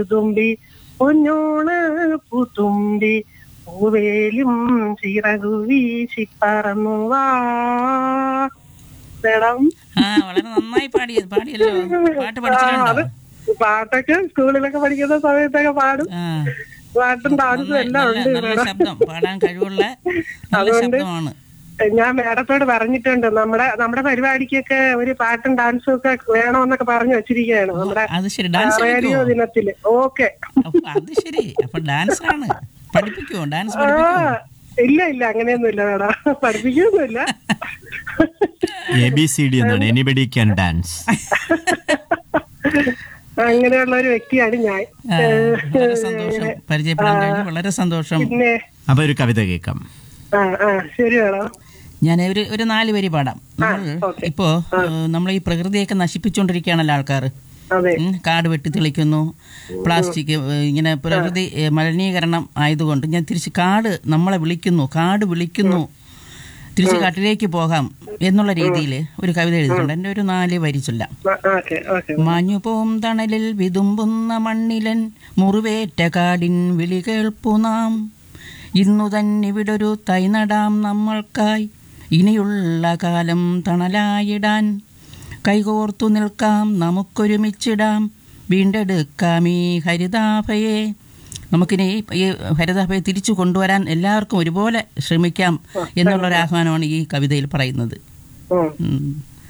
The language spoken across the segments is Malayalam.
തുമ്പി പൊന്നോണ പൂത്തുമ്പി പൂവേലും ചിറകു വീശി പറന്നു വാ മേഡം ആ വളരെ നന്നായി പാടിയത് പാടിയല്ലോ പാട്ട് പഠിച്ചിട്ടുണ്ടോ പാട്ടൊക്കെ സ്കൂളിലൊക്കെ പഠിക്കുന്ന സമയത്തൊക്കെ പാടും ആ പാട്ടും ഡാൻസും എല്ലാം നല്ല ഉണ്ട് നല്ല ശബ്ദം പാടാൻ കഴിവുള്ള നല്ല ശബ്ദമാണ് ഞാൻ മേഡത്തോട് പറഞ്ഞിട്ടുണ്ട് നമ്മുടെ നമ്മുടെ പരിപാടിക്കൊക്കെ ഒരു പാട്ടും ഡാൻസും ഒക്കെ വേണമെന്നൊക്കെ പറഞ്ഞു വെച്ചിരിക്കുകയാണ് നമ്മുടെ അത് ശരി ഡാൻസ് റേഡിയോ കളിക്കുമോ ദിനത്തില് ഓക്കെ അപ്പൊ അത് ശരി അപ്പൊ ഡാൻസ് ആണ് പഠിപ്പിക്കുമോ ഡാൻസ് ആ പഠിപ്പിക്കുമോ ഇല്ല ഇല്ല അങ്ങനെയൊന്നുമില്ല മേഡം പഠിപ്പിക്കൊന്നുമില്ല എ ബി സി ഡി എന്നാണ് എനിബഡി ക്യാൻ ഡാൻസ് അങ്ങനെയുള്ള ഒരു വ്യക്തിയാണ് ഞാൻ ആ, വളരെ സന്തോഷം പരിചയപ്പെടാൻ കഴിഞ്ഞു വളരെ സന്തോഷം പിന്നെ അപ്പൊ ഒരു കവിത കേൾക്കാം ആ ആ ശരി മേഡം ഞാൻ ഒരു ഒരു നാല് വരി പാടാം നമ്മൾ ഓക്കേ. ഇപ്പോ നമ്മൾ ഈ പ്രകൃതിയൊക്കെ നശിപ്പിച്ചുകൊണ്ടിരിക്കുകയാണല്ലോ ആൾക്കാർ അതെ ഉം, കാട് വെട്ടി തെളിക്കുന്നു പ്ലാസ്റ്റിക് ഏ, ഇങ്ങനെ പ്രകൃതി ഏ, മലിനീകരണം ആയതുകൊണ്ട് ഞാൻ തിരിച്ച് കാട് നമ്മളെ വിളിക്കുന്നു കാട് വിളിക്കുന്നു തിരിച്ച് കാട്ടിലേക്ക് പോകാം എന്നുള്ള രീതിയിൽ ഒരു കവിത എഴുതിയിട്ടുണ്ട് എൻ്റെ ഒരു നാല് വരി ചൊല്ലാം ഓക്കെ ഓക്കെ മഞ്ഞുപോം തണലിൽ വിതുമ്പുന്ന മണ്ണിലൻ മുറിവേറ്റ കാടിൻ വിളി കേൾപ്പു നാം ഇന്നു തന്നിവിടൊരു തൈ നടാം നമ്മൾക്കായി ഇനിയുള്ള കാലം തണലായിടാൻ കൈകോർത്തു നിൽക്കാം നമുക്കൊരുമിച്ചിടാം വീണ്ടെടുക്കാം ഈ ഹരിതാഭയെ നമുക്കിനി ഈ ഹരിതാഭയെ തിരിച്ചു കൊണ്ടുവരാൻ എല്ലാവർക്കും ഒരുപോലെ ശ്രമിക്കാം എന്നുള്ളൊരു ആഹ്വാനമാണ് ഈ കവിതയിൽ പറയുന്നത് ഉം. ഉം.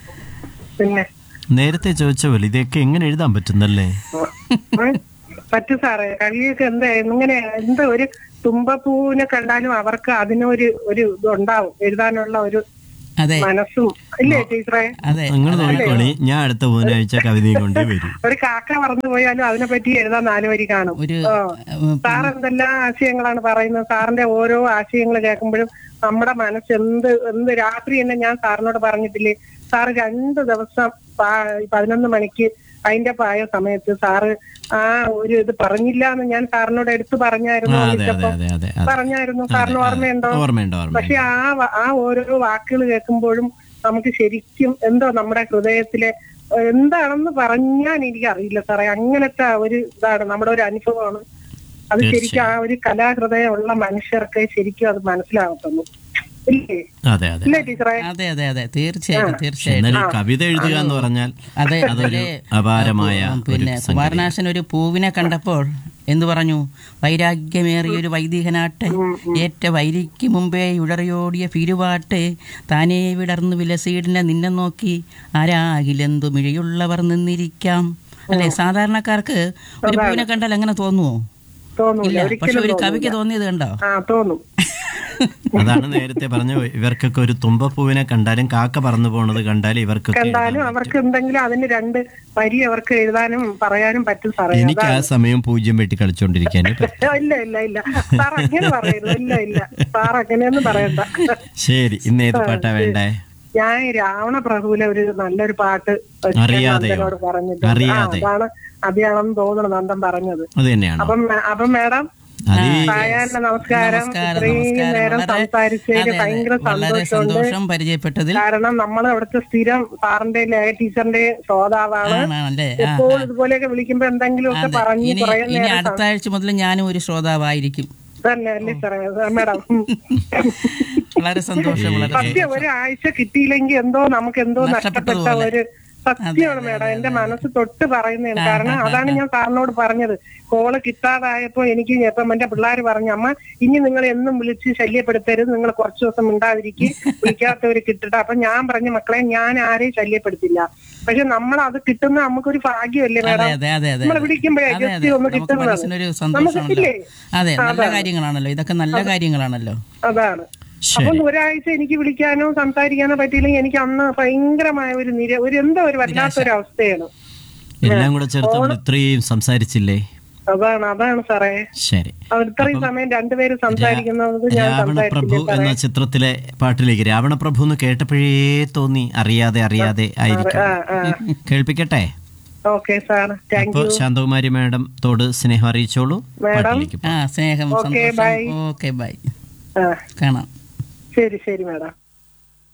പിന്നെ നേരത്തെ ചോദിച്ച പോലെ ഇതൊക്കെ എങ്ങനെ എഴുതാൻ പറ്റുന്നല്ലേ ഉം. പറ്റും സാറേ കവിയൊക്കെ എന്താ ഇങ്ങനെ എന്താ ഒരു തുമ്പപ്പൂവിനെ കണ്ടാലും അവർക്ക് അതിനൊരു ഒരു ഇതുണ്ടാവും എഴുതാനുള്ള ഒരു അതെ മനസ്സും ഇല്ലേ ടീച്ചറെ അതെ നിങ്ങൾ നോക്കിക്കോളി ഞാൻ അടുത്ത ബുധനാഴ്ച കവിതയും കൊണ്ട് വരും ഒരു കാക്ക പറന്നു പോയാലും അതിനെ പറ്റി എഴുതാൻ നാല് വരി കാണും ഒരു ആ. ഉം, സാർ എന്തെല്ലാം ആശയങ്ങളാണ് പറയുന്നത് സാറിന്റെ ഓരോ ആശയങ്ങൾ കേൾക്കുമ്പോഴും നമ്മുടെ മനസ്സ് എന്ത് എന്ത് രാത്രി തന്നെ ഞാൻ സാറിനോട് പറഞ്ഞിട്ടില്ലേ സാറ് രണ്ട് ദിവസം പാ- പതിനൊന്ന് മണിക്ക് അതിന്റെ പായ സമയത്ത് സാറ് ആ ഒരു ഇത് പറഞ്ഞില്ല എന്ന് ഞാൻ സാറിനോട് എടുത്തു ആ, പറഞ്ഞായിരുന്നു അതെ അതെ വിളിച്ചപ്പോ അതെ അതെ അതെ പറഞ്ഞായിരുന്നു സാറിന് ഓർമ്മയുണ്ടോ ഓർമ്മയുണ്ട് ഓർമ്മയുണ്ട് പക്ഷെ ആ വ- ആ ഓരോ വാക്കുകൾ കേൾക്കുമ്പോഴും നമുക്ക് ശരിക്കും എന്തോ നമ്മുടെ ഹൃദയത്തിലെ ഏഹ്, എന്താണെന്ന് പറഞ്ഞാൽ എനിക്ക് അറിയില്ല സാറേ അങ്ങനത്തെ ഒരു ഇതാണ് നമ്മുടെ ഒരു അനുഭവമാണ് അത് ശരിക്കും ആ ഒരു കലാഹൃദയമുള്ള മനുഷ്യർക്ക് ശരിക്കും അത് മനസ്സിലാകത്തുള്ളൂ ഇല്ലേ അതെ അതെ ഇല്ലേ ടീച്ചറെ അതെ അതെ അതെ തീർച്ചയായിട്ടും തീർച്ചയായിട്ടും എന്നാൽ ഈ കവിത എഴുതുക എന്ന് പറഞ്ഞാൽ അതെ അതൊരു അതിലെ, അപാരമായ ആ, ഒരു പിന്നെ സംഗതിയാണ്. കുമാരനാശൻ ഒരു പൂവിനെ കണ്ടപ്പോൾ എന്തു പറഞ്ഞു വൈരാഗ്യമേറിയൊരു വൈദികനാട്ടെ ഏറ്റ വൈരിക്ക് മുമ്പേ ഉടറിയോടിയ ഫിരുവാട്ടെ താനേ വിടർന്നു വിലസീടിനെ നിന്നെ നോക്കി ആരാകിലെന്തു മിഴിയുള്ളവർ നിന്നിരിക്കാം അല്ലെ സാധാരണക്കാർക്ക് ഒരു പൂവിനെ കണ്ടാൽ അങ്ങനെ തോന്നുവോ തോന്നൂല ഇല്ല പക്ഷെ ഒരിക്കലും ഒരു കവിക്ക് തോന്നിയത് കണ്ടോ ആ തോന്നും അതാണ് നേരത്തെ പറഞ്ഞ ഇവർക്കൊക്കെ ഒരു തുമ്പപ്പൂവിനെ കണ്ടാലും കാക്ക പറന്നു പോണത് കണ്ടാലും ഇവർക്കൊക്കെ കണ്ടാലും എഴുതാൻ അവർക്ക് എന്തെങ്കിലും അതിന് രണ്ട് വരി അവർക്ക് എഴുതാനും പറയാനും പറ്റും സാറേ എനിക്ക് ആ സമയം പൂജ്യം വെട്ടി കളിച്ചോണ്ടിരിക്കാനേ പറ്റും ഇല്ല ഇല്ല ഇല്ല സാർ അങ്ങനെ പറയരുത് ഇല്ല ഇല്ല സാർ അങ്ങനെയൊന്നും പറയണ്ട ശരി ഇന്ന് ഏത് പാട്ടാ വേണ്ടേ ഞാൻ രാവണ പ്രഭുവിലെ ഒരു നല്ലൊരു പാട്ട് അറിയാതെയോ? നന്ദനോട് പറഞ്ഞിട്ടുണ്ട് ആ, അറിയാതെ. അതാണ് അതെയാണെന്ന് തോന്നുന്നു നന്ദൻ പറഞ്ഞത് അത് തന്നെയാണോ അപ്പം മേ- അപ്പം മാഡം അത് ഈ സായാഹ്ന നമസ്കാരം നമസ്കാരം ഇത്രയും നമസ്കാരം നേരം വളരെ സംസാരിച്ചതിന് അതെ, അതെ. ഭയങ്കര വളരെ സന്തോഷമുണ്ട് സന്തോഷം പരിചയപ്പെട്ടതിൽ കാരണം നമ്മൾ അവിടുത്തെ സ്ഥിരം സാറിന്റെ ലയ ടീച്ചറിന്റെ ശ്രോതാവാണ് ആണല്ലേ ആ എപ്പോഴും ഇതുപോലെയൊക്കെ വിളിക്കുമ്പോ എന്തെങ്കിലും ഒക്കെ അതെ. പറഞ്ഞ് ഇനി കുറെ ഇനി നേരം അടുത്ത ആഴ്ച മുതൽ ഞാനും ഒരു ശ്രോതാവായിരിക്കും തന്നെ അല്ലേ സാറേ മാഡം വളരെ സന്തോഷം വളരെ സത്യം ഒരാഴ്ച കിട്ടിയില്ലെങ്കിൽ എന്തോ നമുക്ക് എന്തോ നഷ്ടപ്പെട്ട നഷ്ടപ്പെട്ടതുപോലെ. ഒരു സത്യമാണ് മേഡം എന്റെ മനസ്സ് തൊട്ട് പറയുന്നതാണ് കാരണം അതാണ് ഞാൻ സാറിനോട് പറഞ്ഞത് കോള് കിട്ടാതായപ്പോ എനിക്ക് ഇപ്പം എന്റെ പിള്ളേർ പറഞ്ഞു അമ്മ ഇനി നിങ്ങൾ എന്നും വിളിച്ച് ശല്യപ്പെടുത്തരുത് നിങ്ങൾ കുറച്ചു ദിവസം മിണ്ടാതിരിക്കും വിളിക്കാത്തവര് കിട്ടട്ടെ അപ്പൊ ഞാൻ പറഞ്ഞു മക്കളെ ഞാൻ ആരെയും ശല്യപ്പെടുത്തില്ല പക്ഷെ നമ്മൾ അത് കിട്ടുന്ന നമുക്കൊരു ഭാഗ്യമല്ലേ അതെ മേഡം അതെ അതെ അതെ നമ്മൾ വിളിക്കുമ്പോഴേ അതെ ജസ്റ്റ് അതെ ഒന്ന് നമുക്ക് കിട്ടുന്നത് മനസ്സിനൊരു നമുക്ക് സന്തോഷമാണല്ലോ ഇല്ലേ അതെ നല്ല കാര്യങ്ങളാണല്ലോ ഇതൊക്കെ നല്ല കാര്യങ്ങളാണല്ലോ അതാണ് ശരി അപ്പം ഒരാഴ്ച എനിക്ക് വിളിക്കാനോ സംസാരിക്കാനോ പറ്റിയില്ലെങ്കിൽ എനിക്ക് അന്ന് ഭയങ്കരമായ ഒരു നിര ഒരു എന്തോ ഒരു വല്ലാത്തൊരു അവസ്ഥയാണ് എല്ലാം കൂടെ ചേർത്ത് നമ്മൾ ഇത്രയും സംസാരിച്ചില്ലേ അതാണ് അതാണ് സാറേ ശരി അവർ ഇത്രയും സമയം രണ്ടുപേരും സംസാരിക്കുന്നത് ഞാൻ രാവണപ്രഭു സംസാരിച്ചില്ല എന്ന ചിത്രത്തിലെ പാട്ടിലേക്ക് രാവണപ്രഭു എന്ന് കേട്ടപ്പോഴേ തോന്നി അറിയാതെ അറിയാതെ ആയിരിക്കും ആ ആ കേൾപ്പിക്കട്ടെ ഓക്കെ സാർ താങ്ക് അപ്പോൾ ശാന്തകുമാരി മാഡം തോട് സ്നേഹം അറിയിച്ചോളൂ പാട്ടിലേക്ക് ആ സ്നേഹം Okay, സന്തോഷം bye. ഓക്കെ ബൈ ആ കാണാം ശരി ശരി മാഡം